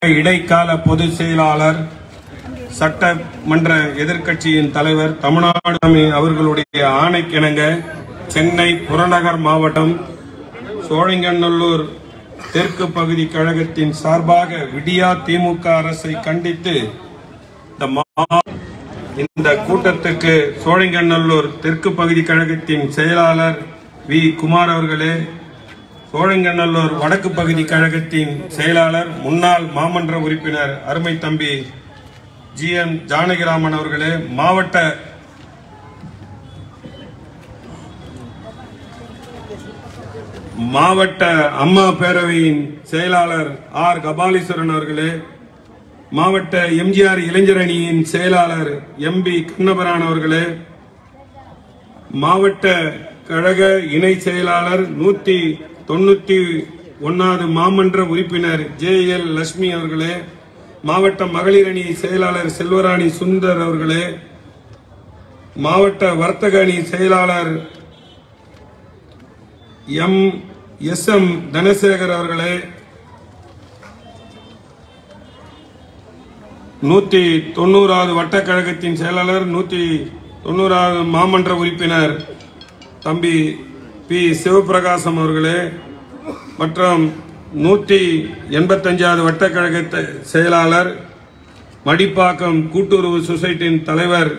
இடைக்கால பொதுச் செயலாளர் சட்டமன்ற எதிர்க்கட்சியின் தலைவர் தமிழ்நாடு அவர்களுடைய ஆணைக்கிணங்க சென்னை புறநகர் மாவட்டம் சோழிங்கநல்லூர் தெற்கு பகுதி கழகத்தின் சார்பாக விடியா திமுக அரசை கண்டித்து இந்த மா- இந்த கூட்டத்துக்கு சோழிங்கநல்லூர் தெற்கு பகுதி கழகத்தின் செயலாளர் வி குமார் அவர்களே சோழங்கநல்லூர் வடக்கு பகுதி கழகத்தின் செயலாளர் முன்னாள் மாமன்ற உறுப்பினர் அருமை தம்பி ஜி எம் ஜானகிராமன் அவர்களே மாவட்ட மாவட்ட அம்மா பேரவையின் செயலாளர் ஆர் கபாலீஸ்வரன் அவர்களே மாவட்ட எம்ஜிஆர் இளைஞர் அணியின் செயலாளர் எம் பி கண்ணபரான் அவர்களே மாவட்ட கழக இணை செயலாளர் நூத்தி தொண்ணூத்தி ஒன்னாவது மாமன்ற உறுப்பினர் ஜே எல் லட்சுமி அவர்களே மாவட்ட மகளிர் அணி செயலாளர் செல்வராணி சுந்தர் அவர்களே மாவட்ட வர்த்தக அணி செயலாளர் எம் எஸ் எம் தனசேகர் அவர்களே நூத்தி தொண்ணூறாவது வட்டக்கழகத்தின் செயலாளர் நூத்தி தொண்ணூறாவது மாமன்ற உறுப்பினர் தம்பி பி சிவபிரகாசம் அவர்களே மற்றும் நூத்தி எண்பத்தஞ்சாவது வட்டக்கழக செயலாளர் மடிப்பாக்கம் கூட்டுறவு சொசைட்டியின் தலைவர்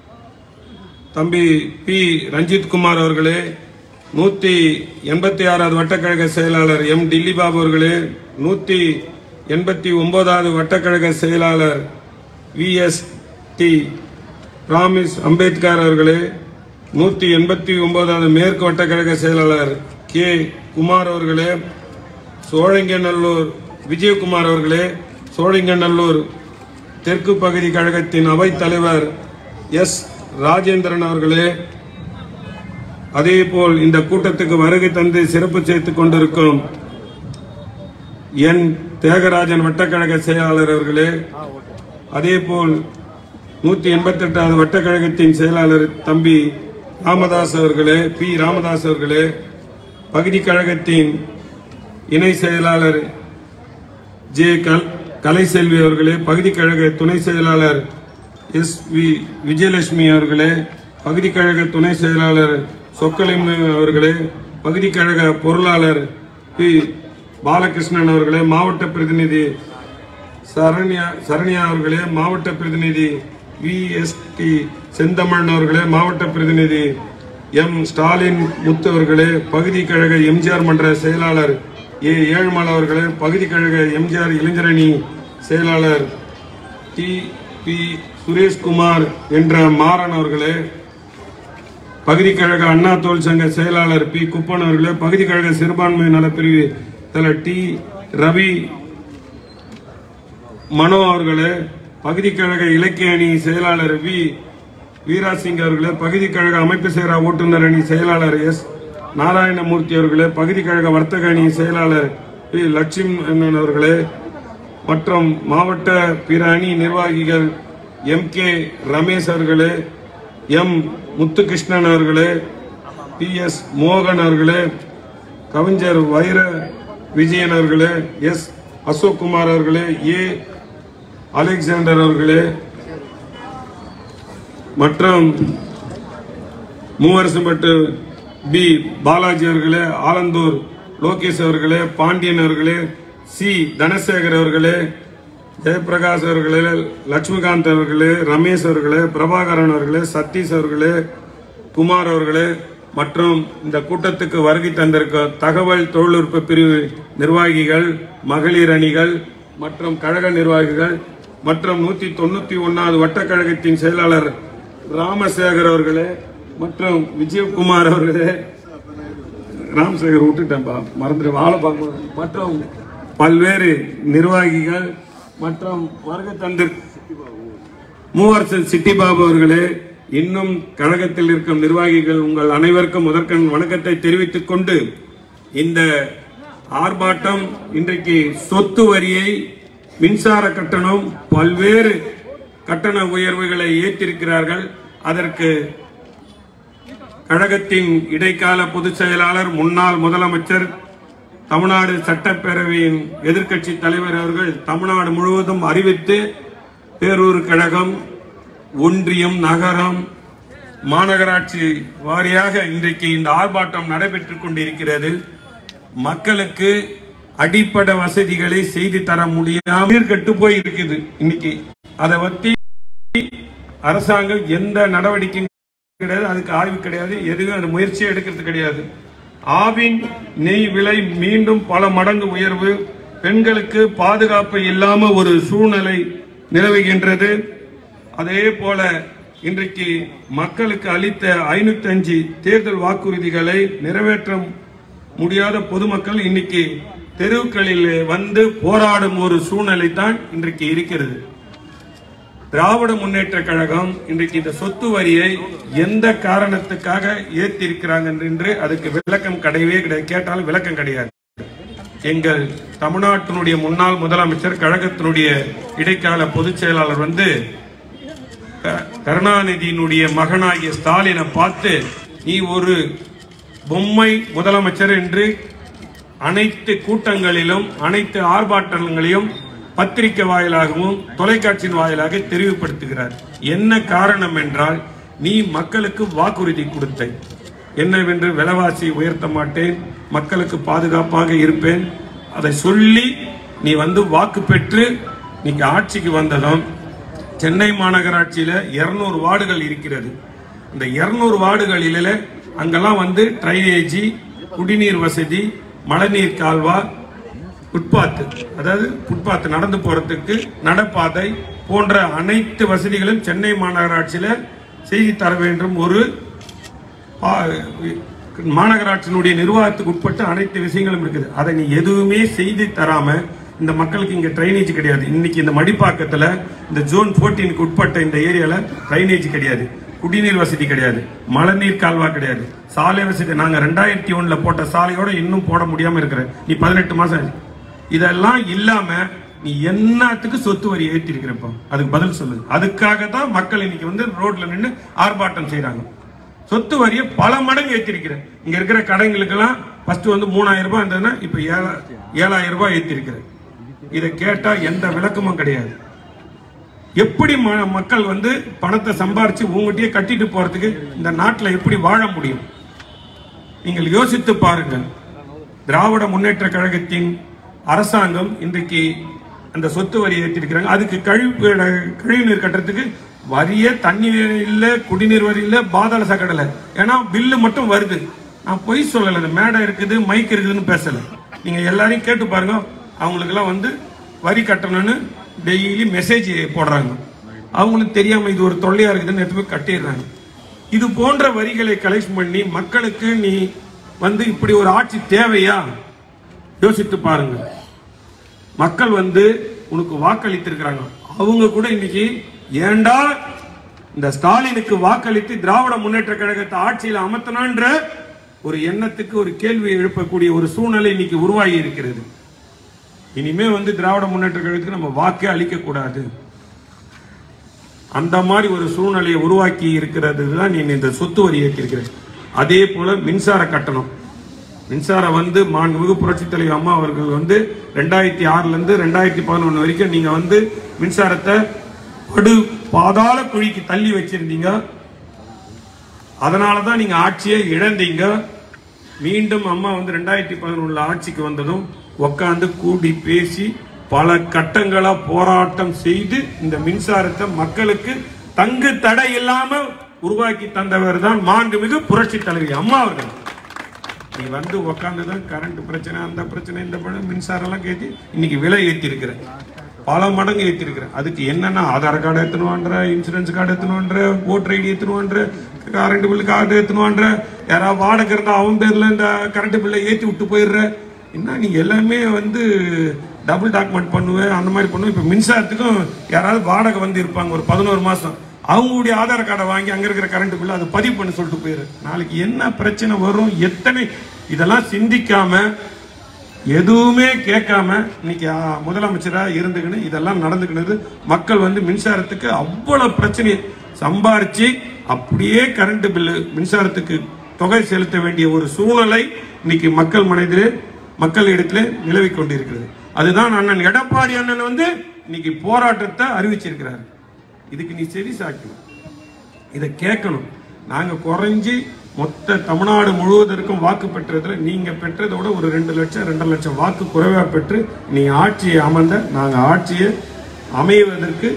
தம்பி பி ரஞ்சித் குமார் அவர்களே நூத்தி எண்பத்தி ஆறாவது வட்டக்கழக செயலாளர் எம் டில்லிபாபு அவர்களே நூத்தி எண்பத்தி ஒன்பதாவது வட்டக்கழக செயலாளர் V S T Ramis Ambedkar அவர்களே நூத்தி எண்பத்தி ஒன்பதாவது மேற்கு வட்டக்கழக செயலாளர் கே குமார் அவர்களே சோழங்கநல்லூர் விஜயகுமார் அவர்களே சோழங்கநல்லூர் தெற்கு பகுதி கழகத்தின் அவைத் தலைவர் எஸ் ராஜேந்திரன் அவர்களே அதேபோல் இந்த கூட்டத்துக்கு வருகை தந்து சிறப்பு சேர்த்துக் கொண்டிருக்கும் என் தியாகராஜன் வட்டக்கழக செயலாளர் அவர்களே அதேபோல் நூத்தி எண்பத்தி எட்டாவது வட்டக்கழகத்தின் செயலாளர் தம்பி ராமதாஸ் அவர்களே பி ராமதாஸ் அவர்களே பகுதி கழகத்தின் இணை செயலாளர் ஜே கல் கலைசெல்வி அவர்களே பகுதி கழக துணை செயலாளர் எஸ் வி விஜயலட்சுமி அவர்களே பகுதி கழக துணை செயலாளர் சொக்கலிம் அவர்களே பகுதி கழக பொருளாளர் பி பாலகிருஷ்ணன் அவர்களே மாவட்ட பிரதிநிதி சரண்யா சரண்யா அவர்களே மாவட்ட பிரதிநிதி வி எஸ் டி செந்தமிழன் அவர்களே மாவட்ட பிரதிநிதி எம் ஸ்டாலின் முத்து அவர்களே பகுதி கழக எம்ஜிஆர் மன்ற செயலாளர் ஏ ஏழுமலை அவர்களே பகுதி கழக எம்ஜிஆர் இளைஞரணி செயலாளர் டி பி சுரேஷ்குமார் என்ற மாறன் அவர்களே பகுதி கழக அண்ணா தொழிற்சங்க செயலாளர் பி குப்பன் அவர்களே பகுதி கழக சிறுபான்மை நலப்பிரிவு தல டி ரவி மனோ அவர்களே பகுதி கழக இலக்கிய அணி செயலாளர் வி வீராசிங் அவர்களே பகுதி கழக அமைப்பு சேரா ஓட்டுநர் அணி செயலாளர் எஸ் நாராயணமூர்த்தி அவர்களே பகுதி கழக வர்த்தக அணி செயலாளர் பி லட்சுமணன் அவர்களே மற்றும் மாவட்ட பிற அணி நிர்வாகிகள் எம் கே ரமேஷ் அவர்களே எம் முத்துகிருஷ்ணன் அவர்களே பி எஸ் மோகன் அவர்களே கவிஞர் வைர விஜயன் அவர்களே எஸ் அசோக் குமார் அவர்களே ஏ அலெக்சாண்டர் அவர்களே மற்றும் மூவரசம்பட்டு பி பாலாஜி அவர்களே ஆலந்தூர் லோகேஷ் அவர்களே பாண்டியன் அவர்களே சி தனசேகர் அவர்களே ஜெயபிரகாஷ் அவர்களே லட்சுமிகாந்த் அவர்களே ரமேஷ் அவர்களே பிரபாகரன் அவர்களே சதீஷ் அவர்களே குமார் அவர்களே மற்றும் இந்த கூட்டத்துக்கு வருகை தந்திருக்க தகவல் தொழில்நுட்ப பிரிவு நிர்வாகிகள் மகளிர் அணிகள் மற்றும் கழக நிர்வாகிகள் மற்றும் நூத்தி தொண்ணூத்தி ஒன்னாவது வட்டக்கழகத்தின் செயலாளர் ராமசேகர் அவர்களே மற்றும் விஜயகுமார் அவர்களே ராமசேகர் விட்டுட்டேன்பா மறந்துட்டு வாழ பார்க்கணும் மற்றும் பல்வேறு நிர்வாகிகள் மற்றும் வருகை தந்து மூவரசன் சிட்டிபாபு அவர்களே இன்னும் கழகத்தில் இருக்கும் நிர்வாகிகள் உங்கள் அனைவருக்கும் முதற்கண் வணக்கத்தை தெரிவித்துக் கொண்டு இந்த ஆர்ப்பாட்டம் இன்றைக்கு சொத்து வரியை மின்சார கட்டணம் பல்வேறு கட்டண உயர்வுகளை ஏற்றிருக்கிறார்கள் அதற்கு கழகத்தின் இடைக்கால பொதுச் செயலாளர் முன்னாள் முதலமைச்சர் தமிழ்நாடு சட்டப்பேரவையின் எதிர்க்கட்சி தலைவர் அவர்கள் தமிழ்நாடு முழுவதும் அறிவித்து பேரூர் கழகம் ஒன்றியம் நகரம் மாநகராட்சி வாரியாக இன்றைக்கு இந்த ஆர்ப்பாட்டம் நடைபெற்றுக் கொண்டிருக்கிறது மக்களுக்கு அடிப்படை வசதிகளை செய்து தர முடியாமல் கெட்டு போய் இருக்குது இன்னைக்கு அதை பத்தி அரசாங்கம் எந்த நடவடிக்கையும் கிடையாது அதுக்கு ஆய்வு கிடையாது எதுவும் அது முயற்சி எடுக்கிறது கிடையாது ஆவின் நெய் விலை மீண்டும் பல மடங்கு உயர்வு பெண்களுக்கு பாதுகாப்பு இல்லாம ஒரு சூழ்நிலை நிலவுகின்றது அதே போல இன்றைக்கு மக்களுக்கு அளித்த ஐநூத்தி அஞ்சு தேர்தல் வாக்குறுதிகளை நிறைவேற்ற முடியாத பொதுமக்கள் இன்னைக்கு தெருக்களில் வந்து போராடும் ஒரு சூழ்நிலை தான் இன்றைக்கு இருக்கிறது திராவிட முன்னேற்ற கழகம் இன்றைக்கு இந்த சொத்து வரியை எந்த காரணத்துக்காக ஏத்தி இருக்கிறாங்க என்று அதுக்கு விளக்கம் கிடையவே கிடையாது கேட்டாலும் விளக்கம் கிடையாது எங்கள் தமிழ்நாட்டினுடைய முன்னாள் முதலமைச்சர் கழகத்தினுடைய இடைக்கால பொதுச் செயலாளர் வந்து க- கருணாநிதியினுடைய மகனாகிய ஸ்டாலினை பார்த்து நீ ஒரு பொம்மை முதலமைச்சர் என்று அனைத்து கூட்டங்களிலும் அனைத்து ஆர்ப்பாட்டங்களிலும் பத்திரிகை வாயிலாகவும் தொலைக்காட்சியின் வாயிலாக தெரிவுபடுத்துகிறார் என்ன காரணம் என்றால் நீ மக்களுக்கு வாக்குறுதி கொடுத்தாய் என்னவென்று விலைவாசி உயர்த்த மாட்டேன் மக்களுக்கு பாதுகாப்பாக இருப்பேன் அதை சொல்லி நீ வந்து வாக்கு பெற்று நீங்க ஆட்சிக்கு வந்ததும் சென்னை மாநகராட்சியில 200 வார்டுகள் இருக்கிறது இந்த 200 வார்டுகளில அங்கெல்லாம் வந்து ட்ரைனேஜி குடிநீர் வசதி மழைநீர் கால்வா ஃபுட்பாத் அதாவது ஃபுட்பாத் நடந்து போறதுக்கு நடப்பாதை போன்ற அனைத்து வசதிகளும் சென்னை மாநகராட்சியில செய்து தர வேண்டும் ஒரு பா- மாநகராட்சியினுடைய நிர்வாகத்துக்கு உட்பட்டு அனைத்து விஷயங்களும் இருக்குது அதை நீ எதுவுமே செய்து தராம இந்த மக்களுக்கு இங்க ட்ரைனேஜ் கிடையாது இன்னைக்கு இந்த மடிப்பாக்கத்துல இந்த ஜோன் 14 க்கு உட்பட்ட இந்த ஏரியால ட்ரைனேஜ் கிடையாது குடிநீர் வசதி கிடையாது மழைநீர் கால்வா கிடையாது சாலை வசதி நாங்க ரெண்டாயிரத்தி ஒண்ணுல போட்ட சாலையோட இன்னும் போட முடியாம இருக்கிற நீ பதினெட்டு மாசம் ஆச்சு. இதெல்லாம் இல்லாம நீ என்னத்துக்கு சொத்து வரி ஏற்றி இருக்கிறப்போ அதுக்கு பதில் சொல்லு அதுக்காக தான் மக்கள் இன்னைக்கு வந்து ரோட்ல நின்று ஆர்ப்பாட்டம் செய்றாங்க சொத்து வரியை பல மடங்கு ஏற்றிருக்கிறேன் இங்க இருக்கிற கடைங்களுக்கெல்லாம் ஃபர்ஸ்ட் வந்து மூணாயிரம் ரூபாய் இருந்ததுன்னா இப்ப ஏழா ஏழாயிரம் ரூபாய் ஏற்றிருக்கிறேன் இதை கேட்டா எந்த விளக்கமும் கிடையாது எப்படி ம- மக்கள் வந்து பணத்தை சம்பாரிச்சு உங்ககிட்டயே கட்டிட்டு போறதுக்கு இந்த நாட்டில் எப்படி வாழ முடியும் நீங்கள் யோசித்து பாருங்கள் திராவிட முன்னேற்ற கழகத்தின் அரசாங்கம் இன்றைக்கு அந்த சொத்து வரி ஏற்றிருக்கிறாங்க அதுக்கு கழிவு கழிவுநீர் கட்டுறதுக்கு வரியே தண்ணி இல்ல குடிநீர் வரி இல்ல பாதாள சாக்கடை இல்ல ஏன்னா பில்லு மட்டும் வருது நான் பொய் சொல்லல இந்த மேடை இருக்குது மைக் இருக்குதுன்னு பேசல நீங்க எல்லாரையும் கேட்டு பாருங்க அவங்களுக்கெல்லாம் வந்து வரி கட்டணும்னு டெய்லி மெசேஜ் போடுறாங்க அவங்களுக்கு தெரியாம இது ஒரு தொல்லையா இருக்குதுன்னு எடுத்து போய் கட்டிடுறாங்க இது போன்ற வரிகளை கலெக்ட் பண்ணி மக்களுக்கு நீ வந்து இப்படி ஒரு ஆட்சி தேவையா யோசித்து பாருங்க மக்கள் வந்து உனக்கு வாக்களித்திருக்கிறாங்க அவங்க கூட இன்னைக்கு ஏண்டா இந்த ஸ்டாலினுக்கு வாக்களித்து திராவிட முன்னேற்ற கழகத்தை ஆட்சியில் அமர்த்தனான்ற ஒரு எண்ணத்துக்கு ஒரு கேள்வி எழுப்பக்கூடிய ஒரு சூழ்நிலை இன்னைக்கு உருவாகி இருக்கிறது இனிமே வந்து திராவிட முன்னேற்ற கழகத்துக்கு நம்ம வாக்கே அளிக்க கூடாது அந்த மாதிரி ஒரு சூழ்நிலையை உருவாக்கி இருக்கிறது தான் நீ இந்த சொத்து வரி ஏற்றிருக்கிற அதே போல மின்சார கட்டணம் மின்சாரம் வந்து மாண்புமிகு புரட்சித் தலைவர் அம்மா அவர்கள் வந்து ரெண்டாயிரத்தி ஆறுல இருந்து ரெண்டாயிரத்தி பதினொன்று வரைக்கும் நீங்க வந்து மின்சாரத்தை படு பாதாள குழிக்கு தள்ளி வச்சிருந்தீங்க அதனால தான் நீங்க ஆட்சியை இழந்தீங்க மீண்டும் அம்மா வந்து ரெண்டாயிரத்தி பதினொன்னுல ஆட்சிக்கு வந்ததும் உட்காந்து கூடி பேசி பல கட்டங்களா போராட்டம் செய்து இந்த மின்சாரத்தை மக்களுக்கு தங்கு தடை இல்லாம உருவாக்கி தந்தவர் தான் மாண்புமிகு புரட்சி தலைவி அம்மா அவர்கள் நீ வந்து உக்காந்து தான் கரண்ட் பிரச்சனை அந்த பிரச்சனை இந்த பிரச்சனை மின்சாரம் எல்லாம் ஏற்றி இன்னைக்கு விலை ஏற்றி இருக்கிற பல மடங்கு ஏற்றி இருக்கிற அதுக்கு என்னன்னா ஆதார் கார்டு ஏத்தணுன்ற இன்சூரன்ஸ் கார்டு ஏத்தணுன்ற ஓட்டர் ஐடி ஏத்தணுன்ற கரண்ட் பில் கார்டு ஏத்தணுன்ற யாராவது வாடகை இருந்தா அவன் பேர்ல இந்த கரண்ட் பில்லை ஏற்றி விட்டு போயிடுற என்ன நீ எல்லாமே வந்து டபுள் டாக்குமெண்ட் பண்ணுவேன் அந்த மாதிரி பண்ணுவேன் இப்போ மின்சாரத்துக்கும் யாராவது வாடகை வந்து இருப்பாங்க ஒரு பதினோரு மாசம் அவங்களுடைய ஆதார் கார்டை வாங்கி அங்க இருக்கிற கரண்ட் பில்ல அதை பதிவு பண்ணி சொல்லிட்டு போயிரு நாளைக்கு என்ன பிரச்சனை வரும் எத்தனை இதெல்லாம் சிந்திக்காம எதுவுமே கேட்காம இன்னைக்கு ஆ, முதலமைச்சரா இருந்துக்கின்னு இதெல்லாம் நடந்துக்கினது மக்கள் வந்து மின்சாரத்துக்கு அவ்வளவு பிரச்சனை சம்பாரிச்சு அப்படியே கரண்ட் பில்லு மின்சாரத்துக்கு தொகை செலுத்த வேண்டிய ஒரு சூழ்நிலை இன்னைக்கு மக்கள் மனதிலே மக்களிடத்திலே நிலவிக் கொண்டிருக்கிறது அதுதான் அண்ணன் எடப்பாடி அண்ணன் வந்து இன்னைக்கு போராட்டத்தை அறிவிச்சிருக்கிறார் இதுக்கு நீ செவி சாக்கணும் இதை கேட்கணும் நாங்க குறைஞ்சி மொத்த தமிழ்நாடு முழுவதற்கும் வாக்கு பெற்றதுல நீங்க பெற்றதை விட ஒரு ரெண்டு லட்சம் ரெண்டரை லட்சம் வாக்கு குறைவா பெற்று நீங்க ஆட்சியை அமர்ந்த நாங்க ஆட்சியை அமைவதற்கு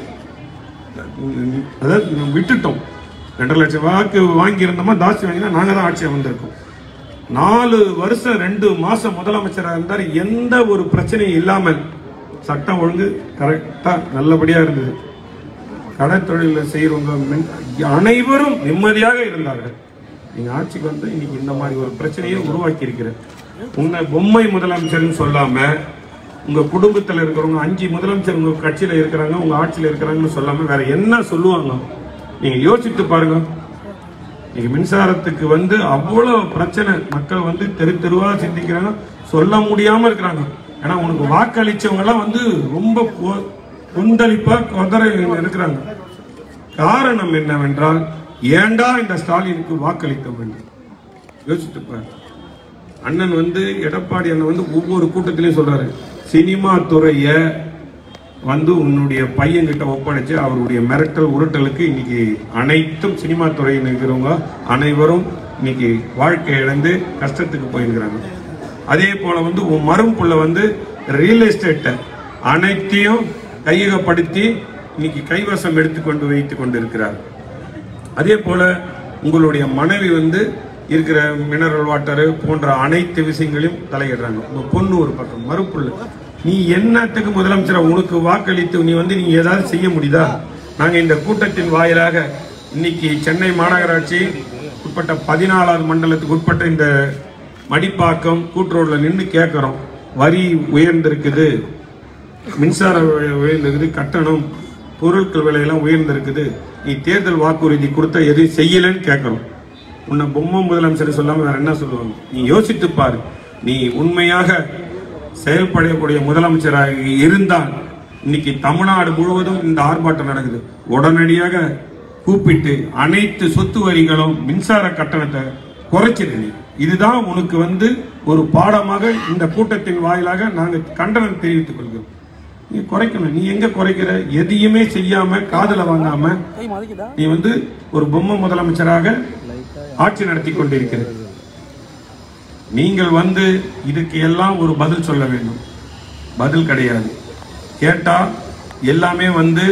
அதாவது விட்டுட்டோம் ரெண்டரை லட்சம் வாக்கு வாங்கி இருந்தோமா தாசி வாங்கினா நாங்க தான் ஆட்சி அமர்ந்திருக்கோம் நாலு வருஷம் ரெண்டு மாசம் முதலமைச்சராக இருந்தார் எந்த ஒரு பிரச்சனையும் இல்லாமல் சட்டம் ஒழுங்கு கரெக்டா நல்லபடியா இருந்தது கடைத்தொழில செய்யறவங்க மின்- அனைவரும் நிம்மதியாக இருந்தார்கள் நீங்க ஆட்சிக்கு வந்து இன்னைக்கு இந்த மாதிரி ஒரு பிரச்சனையை உருவாக்கி இருக்கிற உன்னை பொம்மை முதலமைச்சர்னு சொல்லாம உங்க குடும்பத்துல இருக்கிறவங்க அஞ்சு முதலமைச்சர் உங்க கட்சியில இருக்கிறாங்க உங்க ஆட்சியில இருக்கிறாங்கன்னு சொல்லாம வேற என்ன சொல்லுவாங்க நீங்க யோசித்து பாருங்க நீங்க மின்சாரத்துக்கு வந்து அவ்வளவு பிரச்சனை மக்கள் வந்து தெரு தெருவா சிந்திக்கிறாங்க சொல்ல முடியாம இருக்கிறாங்க ஏன்னா உனக்கு வாக்களிச்சவங்க எல்லாம் வந்து ரொம்ப கொ- கொந்தளிப்பா கொதற இருக்கிறாங்க காரணம் என்னவென்றால் ஏண்டா இந்த ஸ்டாலினுக்கு வாக்களித்தோம் என்று யோசித்து பாரு அண்ணன் வந்து எடப்பாடி அண்ணன் வந்து ஒவ்வொரு கூட்டத்திலையும் சொல்றாரு சினிமா துறைய வந்து உன்னுடைய பையன்கிட்ட ஒப்படைச்சு அவருடைய மிரட்டல் உருட்டலுக்கு இன்னைக்கு அனைத்தும் சினிமா துறையில் இருக்கிறவங்க அனைவரும் இன்னைக்கு வாழ்க்கை இழந்து கஷ்டத்துக்கு போயிருக்கிறாங்க அதே போல வந்து உன் மரும் புள்ள வந்து ரியல் எஸ்டேட்டை அனைத்தையும் கையகப்படுத்தி இன்னைக்கு கைவசம் எடுத்துக்கொண்டு வைத்துக் கொண்டிருக்கிறார் அதே போல உங்களுடைய மனைவி வந்து இருக்கிற மினரல் வாட்டர் போன்ற அனைத்து விஷயங்களையும் தலையிடுறாங்க உங்க பொண்ணு ஒரு பக்கம் மறுப்புள்ள நீ என்னத்துக்கு முதலமைச்சர் உனக்கு வாக்களித்து நீ வந்து நீ ஏதாவது செய்ய முடியுதா நாங்க இந்த கூட்டத்தின் வாயிலாக இன்னைக்கு சென்னை மாநகராட்சி உட்பட்ட பதினாலாவது மண்டலத்துக்கு உட்பட்ட இந்த மடிப்பாக்கம் கூட்டுரோட்ல நின்று கேட்கிறோம் வரி உயர்ந்திருக்குது மின்சார விலை உயர்ந்திருக்குது கட்டணம் பொருட்கள் விலையெல்லாம் உயர்ந்திருக்குது நீ தேர்தல் வாக்குறுதி கொடுத்த எதையும் செய்யலன்னு கேட்கறோம் உன்னை பொம்மை முதலமைச்சர் சொல்லாம வேற என்ன சொல்லுவாங்க நீ யோசித்து பாரு நீ உண்மையாக செயல்படக்கூடிய முதலமைச்சராக இருந்தால் இன்னைக்கு தமிழ்நாடு முழுவதும் இந்த ஆர்ப்பாட்டம் நடக்குது உடனடியாக கூப்பிட்டு அனைத்து சொத்து வரிகளும் மின்சார கட்டணத்தை குறைச்சிரு நீ இதுதான் உனக்கு வந்து ஒரு பாடமாக இந்த கூட்டத்தின் வாயிலாக நாங்கள் கண்டனம் தெரிவித்துக் கொள்கிறோம் நீ குறைக்கணும் நீ எங்க குறைக்கிற எதையுமே செய்யாம காதுல வாங்காம நீ வந்து ஒரு பொம்மை முதலமைச்சராக ஆட்சி நடத்தி கொண்டிருக்கிற நீங்கள் வந்து இதுக்கு எல்லாம் ஒரு பதில் சொல்ல வேண்டும் பதில் கிடையாது கேட்டா எல்லாமே வந்து